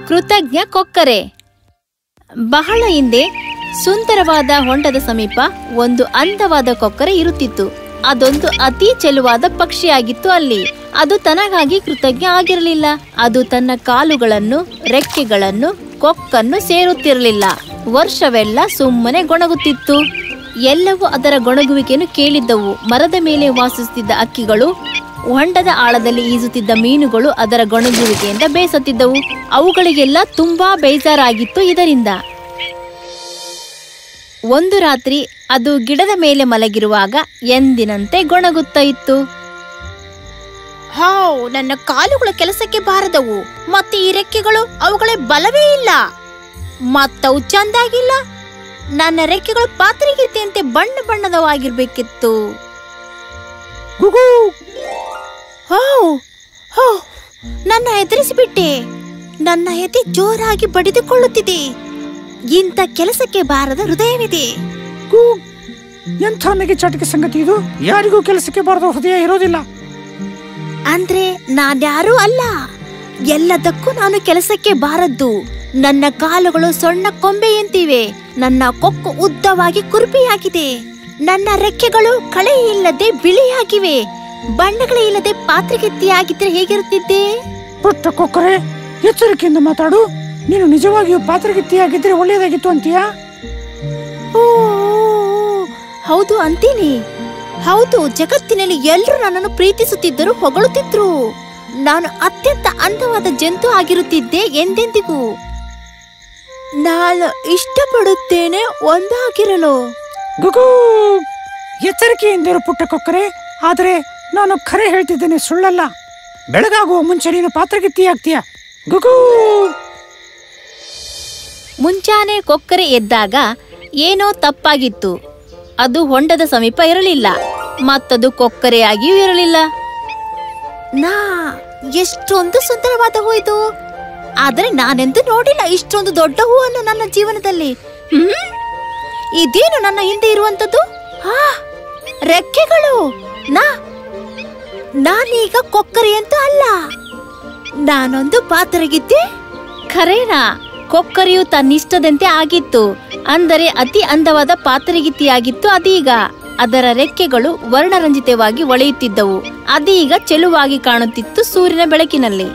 ಕೃತಜ್ಞ ಕೊಕ್ಕರೆ ಬಹಳ ಹಿಂದೆ ಸುಂದರವಾದ ಹೊಂಡದ ಸಮೀಪ ಒಂದು ಅಂದವಾದ ಕೊಕ್ಕರೆ ಇರುತ್ತಿತ್ತು ಅದೊಂದು ಅತಿ ಚೆಲುವಾದ ಪಕ್ಷಿಯಾಗಿತ್ತು ಅಲ್ಲಿ ಅದು ತನಗಾಗಿ ಕೃತಜ್ಞ ಆಗಿರಲಿಲ್ಲ ಅದು ತನ್ನ ಕಾಲುಗಳನ್ನು ರೆಕ್ಕೆಗಳನ್ನು ಕೊಕ್ಕನ್ನು ಸೇರುತ್ತಿರಲಿಲ್ಲ ವರ್ಷವೆಲ್ಲ ಸುಮ್ಮನೆ ಗೊಣಗುತ್ತಿತ್ತು ಎಲ್ಲವೂ ಅದರ ಗೊಣಗುವಿಕೆಯನ್ನು ಕೇಳಿದ್ದವು ಮರದ ಮೇಲೆ ವಾಸಿಸುತ್ತಿದ್ದ ಅಕ್ಕಿಗಳು ಹೊಂಡದ ಆಳದಲ್ಲಿ ಈಜುತ್ತಿದ್ದ ಮೀನುಗಳು ಅದರ ಗೊಣಗುವಿಕೆಯಿಂದ ಬೇಸತ್ತಿದ್ದವು ಅವುಗಳಿಗೆಲ್ಲ ತುಂಬಾ ಬೇಜಾರಾಗಿತ್ತು ಇದರಿಂದ ಒಂದು ರಾತ್ರಿ ಅದು ಗಿಡದ ಮೇಲೆ ಮಲಗಿರುವಾಗ ಎಂದಿನಂತೆ ಗೊಣಗುತ್ತಾ ಇತ್ತು ಹಾವ್ ನನ್ನ ಕಾಲುಗಳ ಕೆಲಸಕ್ಕೆ ಬಾರದವು ಮತ್ತೆ ಈ ರೆಕ್ಕೆಗಳು ಅವುಗಳ ಬಲವೇ ಇಲ್ಲ ಮತ್ತವು ಚಂದಾಗಿಲ್ಲ ನನ್ನ ರೆಕ್ಕೆಗಳು ಪಾತ್ರೆಗಿರ್ತಿಯಂತೆ ಬಣ್ಣ ಬಣ್ಣದವಾಗಿರ್ಬೇಕಿತ್ತು ಗುಗು ಹೋ ಹೋ ನನ್ನ ಹೆದರಿಸಿಬಿಟ್ಟೆ ನನ್ನ ಎದೆ ಜೋರಾಗಿ ಬಡಿದುಕೊಳ್ಳುತ್ತಿದೆ ಇಂಥ ಕೆಲಸಕ್ಕೆ ಬಾರದ ಹೃದಯವಿದೆ ಗೂ ಎಂಥ ನೆಗೆ ಚಾಟಿಕೆ ಸಂಗತಿ ಇದು ಯಾರಿಗೂ ಕೆಲಸಕ್ಕೆ ಬಾರದ ಹೃದಯ ಇರೋದಿಲ್ಲ ಅಂದ್ರೆ ನಾನ್ಯಾರೂ ಅಲ್ಲ ಎಲ್ಲದಕ್ಕೂ ನಾನು ಕೆಲಸಕ್ಕೆ ಬಾರದ್ದು ನನ್ನ ಕಾಲುಗಳು ಸಣ್ಣ ಕೊಂಬೆಯಂತಿವೆ ನನ್ನ ಕೊಕ್ಕು ಉದ್ದವಾಗಿ ಕುರುಪಿಯಾಗಿದೆ ನನ್ನ ರೆಕ್ಕೆಗಳು ಕಳೆ ಇಲ್ಲದೆ ಬಿಳಿಯಾಗಿವೆ ಬಣ್ಣಗಳೇ ಇಲ್ಲದೆ ಪಾತ್ರೆಗೆತ್ತಿಯಾಗಿದ್ರೆ ಹೇಗಿರುತ್ತಿದ್ದೆ ಪುಟ್ಟ ಕೊಕ್ಕರೆ ಎಚ್ಚರಿಕೆಯಿಂದ ಮಾತಾಡು ನೀನು ನಿಜವಾಗಿಯೂ ಪಾತ್ರಗಿತ್ತಿಯಾಗಿದ್ರೆ ಒಳ್ಳೆಯದಾಗಿತ್ತು ಅಂತೀಯಾ ಓ ಹೌದು ಅಂತೀನಿ ಹೌದು ಜಗತ್ತಿನಲ್ಲಿ ಎಲ್ಲರೂ ನನ್ನನ್ನು ಪ್ರೀತಿಸುತ್ತಿದ್ದರು ಹೊಗಳುತ್ತಿದ್ರು ನಾನು ಅತ್ಯಂತ ಅಂದವಾದ ಜಂತು ಆಗಿರುತ್ತಿದ್ದೆ ಎಂದೆಂದಿಗೂ ನಾನು ಇಷ್ಟಪಡುತ್ತೇನೆ ಒಂದಾಗಿರಲು ಗುಗು ಎಚ್ಚರಿಕೆಯಿಂದಿರು ಪುಟ್ಟ ಕೊಕ್ಕರೆ ಆದರೆ ನಾನು ಖರೆ ಹೇಳ್ತಿದ್ದೇನೆ ಸುಳ್ಳಲ್ಲ ಬೆಳಗಾಗುವ ಮುಂಚೆ ನೀನು ಪಾತ್ರಗಿತ್ತಿಯಾಗ್ತೀಯ ಗುಗು ಮುಂಚಾನೆ ಕೊಕ್ಕರೆ ಎದ್ದಾಗ ಏನೋ ತಪ್ಪಾಗಿತ್ತು ಅದು ಹೊಂಡದ ಸಮೀಪ ಇರಲಿಲ್ಲ ಮತ್ತದು ಕೊಕ್ಕರೆಯಾಗಿಯೂ ಇರಲಿಲ್ಲ ನಾ ಎಷ್ಟೊಂದು ಸುಂದರವಾದ ಹೂ ಇದು ಆದರೆ ನಾನೆಂದು ನೋಡಿಲ್ಲ ಇಷ್ಟೊಂದು ದೊಡ್ಡ ಹೂವನ್ನು ನನ್ನ ಜೀವನದಲ್ಲಿ ಹ್ಮ್? ಇದೇನು ನನ್ನ ಹಿಂದೆ ಇರುವಂತದ್ದು ಆ ರೆಕ್ಕೆಗಳು ನಾ ನಾನೀಗ ಕೊಕ್ಕರೆ ಅಂತ ಅಲ್ಲ ನಾನೊಂದು ಪಾತ್ರಗಿದ್ದೆ ಖರೇನಾ ಕೊಕ್ಕರೆಯು ತನ್ನಿಷ್ಟದಂತೆ ಆಗಿತ್ತು ಅಂದರೆ ಅತಿ ಅಂದವಾದ ಪಾತರಗಿತ್ತಿಯಾಗಿತ್ತು ಅದೀಗ ಅದರ ರೆಕ್ಕೆಗಳು ವರ್ಣರಂಜಿತವಾಗಿ ಹೊಳೆಯುತ್ತಿದ್ದವು ಅದೀಗ ಚೆಲುವಾಗಿ ಕಾಣುತ್ತಿತ್ತು ಸೂರ್ಯನ ಬೆಳಕಿನಲ್ಲಿ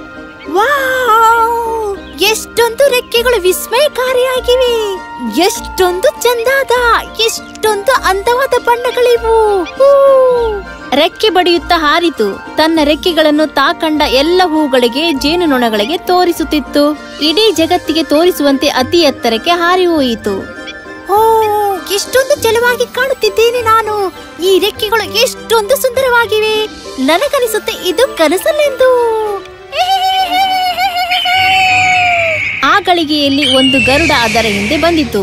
ಎಷ್ಟೊಂದು ರೆಕ್ಕೆಗಳು ವಿಸ್ಮಯಕಾರಿಯಾಗಿವೆ ಎಷ್ಟೊಂದು ಚಂದಾದ ಎಷ್ಟೊಂದು ಅಂದವಾದ ಬಣ್ಣಗಳಿವು ಹೂ. ರೆಕ್ಕೆ ಬಡಿಯುತ್ತಾ ಹಾರಿತು ತನ್ನ ರೆಕ್ಕೆಗಳನ್ನು ತಾ ಕಂಡ ಎಲ್ಲ ಹೂಗಳಿಗೆ ಜೇನುನೊಣಗಳಿಗೆ ತೋರಿಸುತ್ತಿತ್ತು ಇಡೀ ಜಗತ್ತಿಗೆ ತೋರಿಸುವಂತೆ ಅತಿ ಎತ್ತರಕ್ಕೆ ಹಾರಿ ಹೋಯಿತು ಓ ಎಷ್ಟೊಂದು ಚೆಲುವಾಗಿ ಕಾಣುತ್ತಿದ್ದೇನೆ ನಾನು ಈ ರೆಕ್ಕೆಗಳು ಎಷ್ಟೊಂದು ಸುಂದರವಾಗಿವೆ ನನಗನಿಸುತ್ತೆ ಇದು ಕನಸಲ್ಲೆಂದು ಆ ಗಳಿಗೆಯಲ್ಲಿ ಒಂದು ಗರುಡ ಅದರ ಹಿಂದೆ ಬಂದಿತು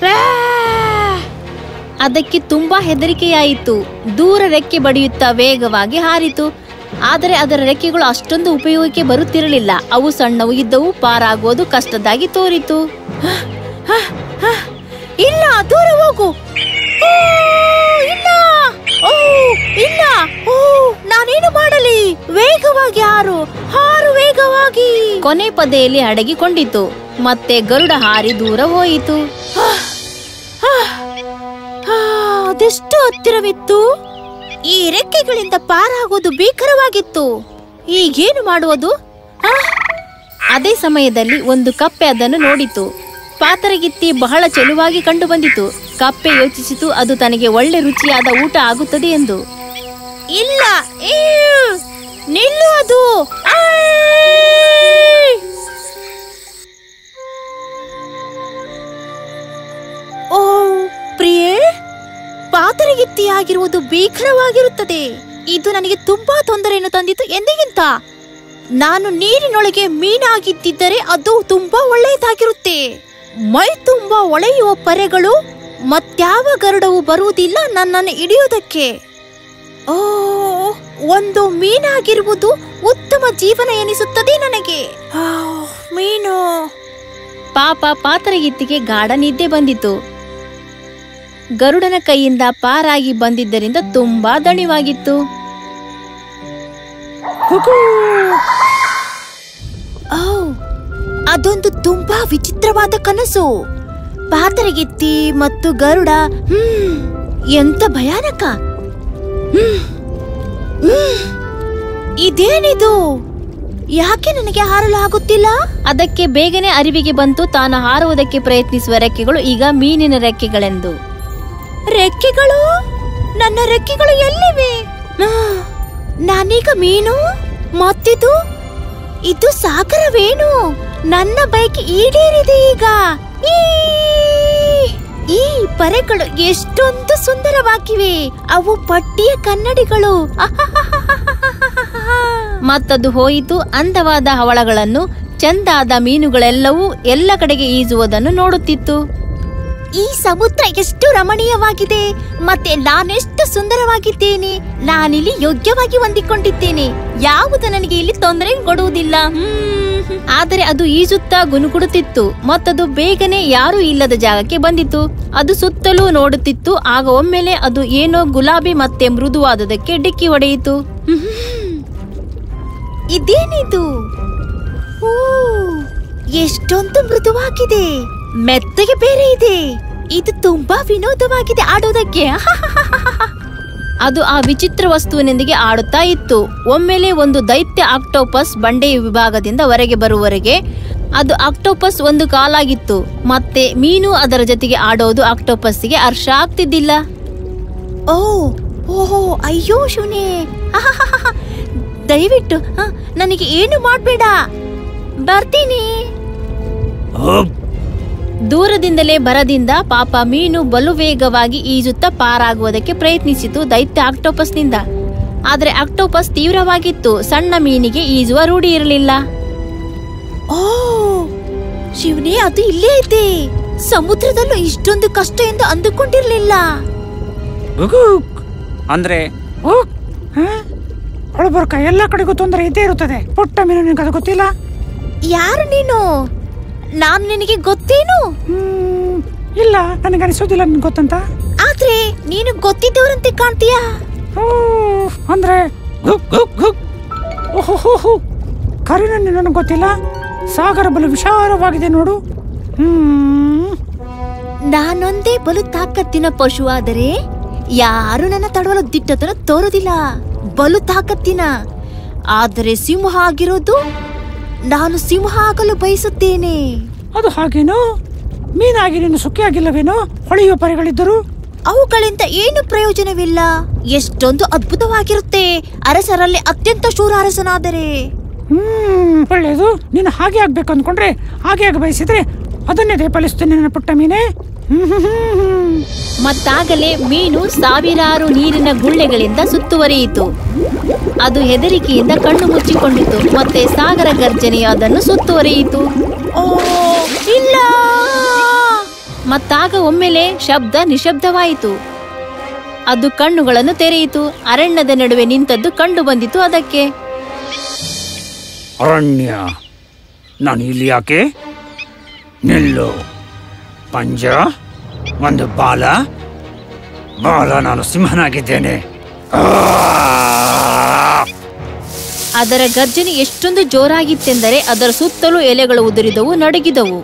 ಅದಕ್ಕೆ ತುಂಬಾ ಹೆದರಿಕೆಯಾಯಿತು ದೂರ ರೆಕ್ಕೆ ಬಡಿಯುತ್ತಾ ವೇಗವಾಗಿ ಹಾರಿತು ಆದರೆ ಅದರ ರೆಕ್ಕೆಗಳು ಅಷ್ಟೊಂದು ಉಪಯೋಗಕ್ಕೆ ಬರುತ್ತಿರಲಿಲ್ಲ ಅವು ಸಣ್ಣವು ಇದ್ದವು ಪಾರಾಗುವುದು ಕಷ್ಟದಾಗಿ ತೋರಿತು ಇಲ್ಲ ದೂರ ಹೋಗು ಓ, ಇಲ್ಲ ಓ ಇಲ್ಲ ಓ ನಾನೇನು ಮಾಡಲಿ ವೇಗವಾಗಿ ಹಾರು ಹಾರು ವೇಗವಾಗಿ ಕೊನೆ ಪದೆಯಲ್ಲಿ ಅಡಗಿಕೊಂಡಿತು ಮತ್ತೆ ಗರುಡ ಹಾರಿ ದೂರ ಹೋಯಿತು ಆ, ಆ, ಆ, ಅದೆಷ್ಟು ಹತ್ತಿರವಿತ್ತು ಈ ರೆಕ್ಕೆಗಳಿಂದ ಪಾರಾಗೋದು ಭೀಕರವಾಗಿತ್ತು ಈಗೇನು ಮಾಡುವುದು ಆ? ಅದೇ ಸಮಯದಲ್ಲಿ ಒಂದು ಕಪ್ಪೆ ಅದನ್ನು ನೋಡಿತು ಪಾತರಗಿತ್ತಿ ಬಹಳ ಚೆಲುವಾಗಿ ಕಂಡು ಬಂದಿತು ಕಪ್ಪೆ ಯೋಚಿಸಿತು ಅದು ತನಗೆ ಒಳ್ಳೆ ರುಚಿಯಾದ ಊಟ ಆಗುತ್ತದೆ ಎಂದು ಇಲ್ಲ ಏ, ನಿಲ್ಲು ಅದು ಆಯ್! ಓ ಪ್ರಿಯೇ ಪಾತರಗಿತ್ತಿಯಾಗಿರುವುದು ಭೀಕರವಾಗಿರುತ್ತದೆ ಇದು ನನಗೆ ತುಂಬಾ ತೊಂದರೆಯನ್ನು ತಂದಿತು ಎಂದಿಗಿಂತ ನಾನು ನೀರಿನೊಳಗೆ ಮೀನಾಗಿದ್ದಿದ್ದರೆ ಅದು ತುಂಬಾ ಒಳ್ಳೆಯದಾಗಿರುತ್ತೆ ಮೈ ತುಂಬಾ ಒಳೆಯುವ ಪರೆಗಳು ಮತ್ಯಾವ ಗರುಡವು ಬರುವುದಿಲ್ಲ ನನ್ನನ್ನು ಹಿಡಿಯುವುದಕ್ಕೆ ಓ ಒಂದು ಮೀನಾಗಿರುವುದು ಉತ್ತಮ ಜೀವನ ಎನಿಸುತ್ತದೆ ನನಗೆ ಆ, ಮೀನು ಪಾಪ ಪಾತರಗಿತ್ತಿಗೆ ಗಾಢ ನಿದ್ದೆ ಬಂದಿತು ಗರುಡನ ಕೈಯಿಂದ ಪಾರಾಗಿ ಬಂದಿದ್ದರಿಂದ ತುಂಬಾ ದಣಿವಾಗಿತ್ತು ಗುಗು ಔ! ಆ ಅದೊಂದು ತುಂಬಾ ವಿಚಿತ್ರವಾದ ಕನಸು ಪಾತರಗಿತ್ತಿ ಮತ್ತು ಗರುಡ ಹ್ಮ್ ಎಂತ ಭಯಾನಕ ಹ್ಮ್. ಹ್ಮ್. ಇದೇನಿದು ಯಾಕೆ ನನಗೆ ಹಾರಲು ಆಗುತ್ತಿಲ್ಲ ಅದಕ್ಕೆ ಬೇಗನೆ ಅರಿವಿಗೆ ಬಂತು ತಾನು ಹಾರುವುದಕ್ಕೆ ಪ್ರಯತ್ನಿಸುವ ರೆಕ್ಕೆಗಳು ಈಗ ಮೀನಿನ ರೆಕ್ಕೆಗಳೆಂದು ರೆಕ್ಕೆಗಳು ನನ್ನ ರೆಕ್ಕೆಗಳು ಎಲ್ಲಿವೆ ಆ, ನಾನೀಗ ಮೀನು ಮತ್ತಿದು ಇದು ಸಾಗರವೇನು ನನ್ನ ಬೈಕ್ ಈಡೇರಿದೆ ಈಗ ಈ! ಈ ಪರೆಗಳು ಎಷ್ಟೊಂದು ಸುಂದರವಾಗಿವೆ ಅವು ಪಟ್ಟಿಯ ಕನ್ನಡಿಗಳು ಮತ್ತದು ಹೋಯಿತು ಅಂದವಾದ ಹವಳಗಳನ್ನು ಚಂದಾದ ಮೀನುಗಳೆಲ್ಲವೂ ಎಲ್ಲ ಕಡೆಗೆ ಈಜುವುದನ್ನು ನೋಡುತ್ತಿತ್ತು ಈ ಸಮುದ್ರ ಎಷ್ಟು ರಮಣೀಯವಾಗಿದೆ ಮತ್ತೆ ನಾನೆಷ್ಟು ಸುಂದರವಾಗಿದ್ದೇನೆ ನಾನಿಲ್ಲಿ ಯೋಗ್ಯವಾಗಿ ಹೊಂದಿಕೊಂಡಿದ್ದೇನೆ ಯಾವುದು ನನಗೆ ಇಲ್ಲಿ ತೊಂದರೆ ಕೊಡುವುದಿಲ್ಲ ಹ್ಮ್. ಆದರೆ ಅದು ಈಜುತ್ತಾ ಗುನುಗುಡುತ್ತಿತ್ತು ಮತ್ತದು ಬೇಗನೆ ಯಾರೂ ಇಲ್ಲದ ಜಾಗಕ್ಕೆ ಬಂದಿತು ಅದು ಸುತ್ತಲೂ ನೋಡುತ್ತಿತ್ತು ಆಗ ಒಮ್ಮೆಲೆ ಅದು ಏನೋ ಗುಲಾಬಿ ಮತ್ತೆ ಮೃದುವಾದದಕ್ಕೆ ಡಿಕ್ಕಿ ಹೊಡೆಯಿತು ಹ್ಮ್. ಇದೇನಿದು ಓ ಎಷ್ಟೊಂದು ಮೃದುವಾಗಿದೆ ಮೆತ್ತಗೆ ಬೇರೆ ಇದೆ ಇದು ತುಂಬಾ ವಿನೋದವಾಗಿದೆ ಆಡೋದಕ್ಕೆ ಅದು ಆ ವಿಚಿತ್ರ ವಸ್ತುವಿನೊಂದಿಗೆ ಆಡುತ್ತಾ ಇತ್ತು ಒಮ್ಮೆಲೆ ಒಂದು ದೈತ್ಯ ಆಕ್ಟೋಪಸ್ ಬಂಡೆಯ ವಿಭಾಗದಿಂದ ಹೊರಗೆ ಬರುವವರೆಗೆ ಅದು ಆಕ್ಟೋಪಸ್ ಒಂದು ಕಾಲಾಗಿತ್ತು ಮತ್ತೆ ಮೀನು ಅದರ ಜೊತೆಗೆ ಆಡೋದು ಆಕ್ಟೋಪಸ್ಸಿಗೆ ಹರ್ಷ ಆಗ್ತಿದ್ದಿಲ್ಲ ಓ ಓಹೋ ಅಯ್ಯೋ ಶಿವನೇ ದಯವಿಟ್ಟು ಹ, ನನಗೆ ಏನು ಮಾಡ್ಬೇಡ ಬರ್ತೀನಿ ದೂರದಿಂದಲೇ ಬರದಿಂದ ಪಾಪ ಮೀನು ಬಲು ವೇಗವಾಗಿ ಈಜುತ್ತಾ ಪಾರಾಗುವುದಕ್ಕೆ ಪ್ರಯತ್ನಿಸಿತು ದೈತ್ಯ ಆಕ್ಟೋಪಸ್ನಿಂದ ಆದ್ರೆ ಆಕ್ಟೋಪಸ್ ತೀವ್ರವಾಗಿತ್ತು ಸಣ್ಣ ಮೀನಿಗೆ ಈಜುವ ರೂಢಿ ಇರಲಿಲ್ಲ ಓ ಶಿವನೇ ಅದು ಇಲ್ಲೇ ಐತೆ ಸಮುದ್ರದಲ್ಲೂ ಇಷ್ಟೊಂದು ಕಷ್ಟ ಎಂದು ಅಂದುಕೊಂಡಿರ್ಲಿಲ್ಲ ಗುಗುಕ್ ಅಂದ್ರೆ ಉಕ್ ಒಳಬರ್ಕ ಎಲ್ಲ ಕಡೆಗೂ ತೊಂದರೆ ಇದ್ದೇ ಇರುತ್ತದೆ ಪುಟ್ಟ ಮೀನು ನಿನಗೆ ಅದು ಗೊತ್ತಿಲ್ಲ ಯಾರು ನೀನು ನಾನು ನಿನಗೆ ಗೊತ್ತೇನು ಹ್ಮ್, ಇಲ್ಲ ನನಗೆ ಅನಿಸೋದಿಲ್ಲ ನಿನ್ಗೆ ಗೊತ್ತಂತ ಆದ್ರೆ ನೀನು ಗೊತ್ತಿದ್ದವರಂತೆ ಕಾಣ್ತೀಯಾ ಓ, ಅಂದ್ರೆ ಗುಕ್ ಗುಕ್ ಗುಕ್ ಓಹೋ ಕರಿನ ನನಗೆ ಗೊತ್ತಿಲ್ಲ ಸಾಗರ ಬಲು ವಿಶಾಲವಾಗಿದೆ ನೋಡು ಹ್ಮ್ ನಾನೊಂದೇ ಬಲು ತಾಕತ್ತಿನ ಪಶು ಆದರೆ ಯಾರು ನನ್ನ ತಡವಲು ದಿಟ್ಟತನ ತೋರುದಿಲ್ಲ ಬಲು ತಾಕತ್ತಿನ ಆದರೆ ಸಿಂಹ ಆಗಿರೋದು ನಾನು ಸಿಂಹ ಆಗಲು ಬಯಸುತ್ತೇನೆ ಅದು ಹಾಗೇನು ಮೀನಾಗಿ ನೀನು ಸುಖಿಯಾಗಿಲ್ಲವೇನೋ ಹೊಳೆಯುವ ಪರಿಗಳಿದ್ದರು ಅವುಗಳಿಂದ ಏನು ಪ್ರಯೋಜನವಿಲ್ಲ ಎಷ್ಟೊಂದು ಅದ್ಭುತವಾಗಿರುತ್ತೆ ಅರಸರಲ್ಲಿ ಅತ್ಯಂತ ಶೂರ ಅರಸನಾದರೆ ಹ್ಮ್ ಒಳ್ಳೆಯದು ನೀನು ಹಾಗೆ ಆಗ್ಬೇಕು ಅಂದ್ಕೊಂಡ್ರೆ ಹಾಗೆ ಆಗ ಬಯಸಿದ್ರೆ ಅದನ್ನೇ ದಯಪಾಲಿಸ್ತೇನೆ ನನ್ನ ಪುಟ್ಟ ಮೀನೇ ಹ್ಮ್ ಹ್ಮ್ ಹ್ಮ್ ಹ್ಮ್. ಮತ್ತಾಗಲೇ ಮೀನು ಸಾವಿರಾರು ನೀರಿನ ಗುಳ್ಳೆಗಳಿಂದ ಸುತ್ತುವರಿಯಿತು ಅದು ಹೆದರಿಕೆಯಿಂದ ಕಣ್ಣು ಮುಚ್ಚಿಕೊಂಡಿತು ಮತ್ತೆ ಸಾಗರ ಗರ್ಜನೆಯು ಅದನ್ನು ಸುತ್ತುವರಿಯಿತು ಓ ಇಲ್ಲ ಮತ್ತಾಗ ಒಮ್ಮೆಲೆ ಶಬ್ದ ನಿಶಬ್ದವಾಯಿತು ಅದು ಕಣ್ಣುಗಳನ್ನು ತೆರೆಯಿತು ಅರಣ್ಯದ ನಡುವೆ ನಿಂತದ್ದು ಕಂಡು ಬಂದಿತು ಅದಕ್ಕೆ ಅರಣ್ಯ ನಾನು ಇಲ್ಲಿ ಯಾಕೆ ನಿಲ್ಲು ಪಂಜ ಒಂದು ಬಾಲ ಬಾಲ ನಾನು ಸಿಂಹನಾಗಿದ್ದೇನೆ ಆ! ಅದರ ಗರ್ಜನೆ ಎಷ್ಟೊಂದು ಜೋರಾಗಿತ್ತೆಂದರೆ ಅದರ ಸುತ್ತಲೂ ಎಲೆಗಳು ಉದುರಿದವು ನಡುಗಿದವು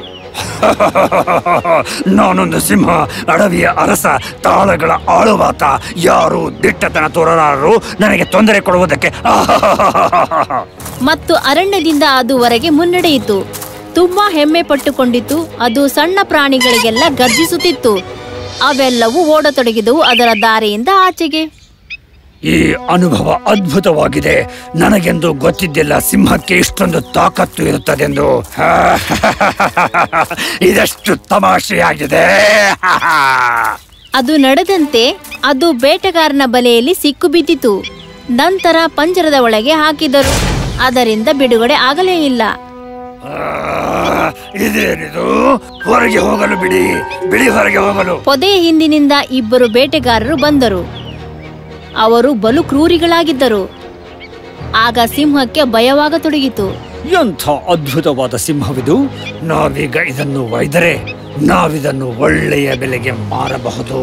ನಾನೊಂದು ಸಿಂಹ ಅಡವಿಯ ಅರಸ ತಾಳಗಳ ಆಳುವಾತ ಯಾರು ದಿಟ್ಟತನ ತೋರಲಾರರು ನನಗೆ ತೊಂದರೆ ಕೊಡುವುದಕ್ಕೆ ಆಹಾಹಾಹಾಹಾ. ಮತ್ತು ಅರಣ್ಯದಿಂದ ಅದು ಹೊರಗೆ ಮುನ್ನಡೆಯಿತು ತುಂಬಾ ಹೆಮ್ಮೆ ಪಟ್ಟುಕೊಂಡಿತು ಅದು ಸಣ್ಣ ಪ್ರಾಣಿಗಳಿಗೆಲ್ಲ ಗರ್ಜಿಸುತ್ತಿತ್ತು ಅವೆಲ್ಲವೂ ಓಡತೊಡಗಿದವು ಅದರ ದಾರಿಯಿಂದ ಆಚೆಗೆ ಈ ಅನುಭವ ಅದ್ಭುತವಾಗಿದೆ ನನಗೆಂದು ಗೊತ್ತಿದ್ದಿಲ್ಲ ಸಿಂಹಕ್ಕೆ ಇಷ್ಟೊಂದು ತಾಕತ್ತು ಇರುತ್ತದೆಂದು ಇದಷ್ಟು ತಮಾಷೆಯಾಗಿದೆ ಅದು ನಡೆದಂತೆ ಅದು ಬೇಟೆಗಾರನ ಬಲೆಯಲ್ಲಿ ಸಿಕ್ಕು ಬಿದ್ದಿತು ನಂತರ ಪಂಜರದ ಒಳಗೆ ಹಾಕಿದರು ಅದರಿಂದ ಬಿಡುಗಡೆ ಆಗಲೇ ಇಲ್ಲ ಆ, ಇದೇನಿದು ಹೊರಗೆ ಹೋಗಲು ಬಿಡಿ ಬಿಡಿ ಹೊರಗೆ ಹೋಗಲು ಪೊದೆಯ ಹಿಂದಿನಿಂದ ಇಬ್ಬರು ಬೇಟೆಗಾರರು ಬಂದರು ಅವರು ಬಲು ಕ್ರೂರಿಗಳಾಗಿದ್ದರು ಆಗ ಸಿಂಹಕ್ಕೆ ಭಯವಾಗತೊಡಗಿತು ಎಂಥ ಅದ್ಭುತವಾದ ಸಿಂಹವಿದು ನಾವೀಗ ಇದನ್ನು ಒಯ್ದರೆ ನಾವಿದನ್ನು ಒಳ್ಳೆಯ ಬೆಲೆಗೆ ಮಾರಬಹುದು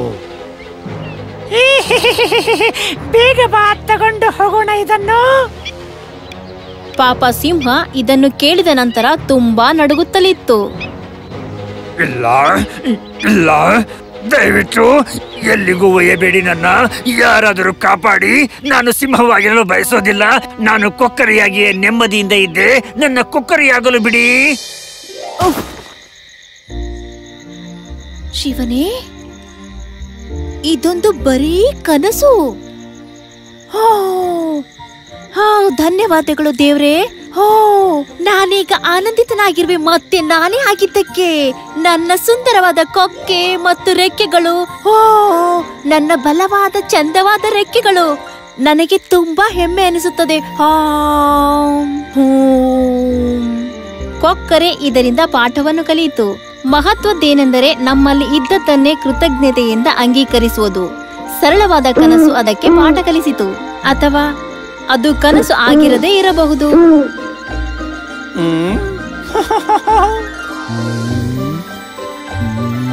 ಬೇಗ ಬಾ ತಗೊಂಡು ಹೋಗೋಣ ಇದನ್ನು ಪಾಪ ಸಿಂಹ ಇದನ್ನು ಕೇಳಿದ ನಂತರ ತುಂಬಾ ನಡುಗುತ್ತಲಿತ್ತು ಇಲ್ಲ ಇಲ್ಲ ದಯವಿಟ್ಟು ಎಲ್ಲಿಗೂ ಒಯ್ಯಬೇಡಿ ನನ್ನ ಯಾರಾದರೂ ಕಾಪಾಡಿ ನಾನು ಸಿಂಹವಾಗಿರಲು ಬಯಸೋದಿಲ್ಲ ನಾನು ಕೊಕ್ಕರಿಯಾಗಿಯೇ ನೆಮ್ಮದಿಯಿಂದ ಇದ್ದೆ ನನ್ನ ಕೊಕ್ಕರಿಯಾಗಲು ಬಿಡಿ ಶಿವನೇ ಇದೊಂದು ಬರೀ ಕನಸು ಹೋ ಹೋ ಧನ್ಯವಾದಗಳು ದೇವ್ರೇ ಹೋ ನಾನೀಗ ಆನಂದಿತನಾಗಿರುವೆ ಮತ್ತೆ ನಾನೇ ಆಗಿದ್ದಕ್ಕೆ ನನ್ನ ಸುಂದರವಾದ ಕೊಕ್ಕೆ ಮತ್ತು ರೆಕ್ಕೆಗಳು ಹೋ ನನ್ನ ಬಲವಾದ ಚಂದವಾದ ರೆಕ್ಕೆಗಳು ನನಗೆ ತುಂಬಾ ಹೆಮ್ಮೆ ಅನಿಸುತ್ತದೆ ಹಾಂ, ಹೂಂ. ಕೊಕ್ಕರೆ ಇದರಿಂದ ಪಾಠವನ್ನು ಕಲಿಯಿತು ಮಹತ್ವದ್ದೇನೆಂದರೆ ನಮ್ಮಲ್ಲಿ ಇದ್ದದ್ದನ್ನೇ ಕೃತಜ್ಞತೆಯಿಂದ ಅಂಗೀಕರಿಸುವುದು ಸರಳವಾದ ಕನಸು ಅದಕ್ಕೆ ಪಾಠ ಕಲಿಸಿತು ಅಥವಾ ಅದು ಕನಸು ಆಗಿರದೇ ಇರಬಹುದು ಹ್ಮ್